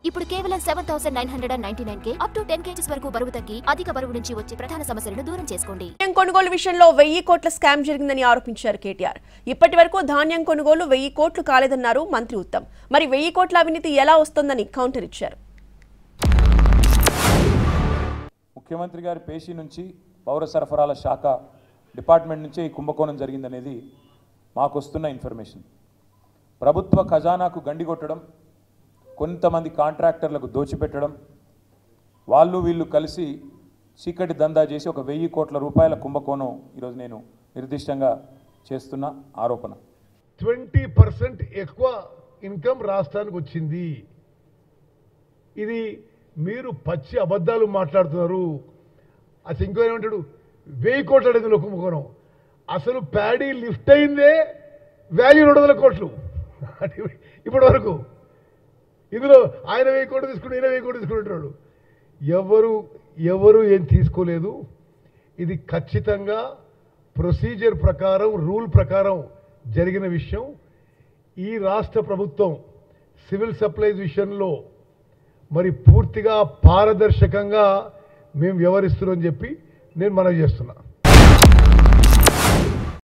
ఇప్పుడు కేవలం seven thousand nine hundred and ninety nine కే అప్ టు టెన్ కేజీస్ వరకు బరువు తగ్గి అధిక బరువు నుంచి వచ్చే ప్రధాన సమస్యలను దూరం చేసుకోండి ధాన్యం కొనుగోలు విషయంలో వెయ్యి కోట్ల స్కామ్ జరిగిందని ఆరోపించారు కేటీఆర్ ఇప్పటి వరకు ధాన్యం కొనుగోలు వెయ్యి కోట్లు కాలేదన్నారు మంత్రి ఉత్తమ్ మరి వెయ్యి కోట్ల అవినీతి ఎలా వస్తోందని కౌంటర్ ఇచ్చారు ముఖ్యమంత్రి గారి పేషీ నుంచి పౌర సరఫరాల శాఖ డిపార్ట్మెంట్ నుంచే ఈ కుంభకోణం జరిగిందనేది మాకు వస్తున్న ఇన్ఫర్మేషన్ ప్రభుత్వ ఖజానాకు గండి కొట్టడం కొంతమంది కాంట్రాక్టర్లకు దోచిపెట్టడం వాళ్ళు వీళ్ళు కలిసి చీకటి దందా చేసి ఒక వెయ్యి కోట్ల రూపాయల కుంభకోణం ఈరోజు నేను నిర్దిష్టంగా చేస్తున్న ఆరోపణ ట్వంటీ పర్సెంట్ ఎక్కువ ఇన్కమ్ రాష్ట్రానికి వచ్చింది ఇది మీరు పచ్చి అబద్ధాలు మాట్లాడుతున్నారు అసలు ఇంకో ఏమంటాడు వెయ్యి కోట్లు అడిగింది కుంభకోణం అసలు ప్యాడీ లిఫ్ట్ అయిందే వాల్యూ రెండు వందల కోట్లు అంటే ఇప్పటి వరకు ఇందులో ఆయన వెయ్యి కోట్లు తీసుకుని ఈయన వెయ్యి కోట్లు తీసుకుంటున్నాడు ఎవరు ఎవరు ఏం తీసుకోలేదు ఇది ఖచ్చితంగా ప్రొసీజర్ ప్రకారం రూల్ ప్రకారం జరిగిన విషయం ఈ రాష్ట్ర ప్రభుత్వం సివిల్ సప్లైస్ విషయంలో మరి పూర్తిగా పారదర్శకంగా మేము వ్యవహరిస్తున్నామని చెప్పి నేను మనవి చేస్తున్నా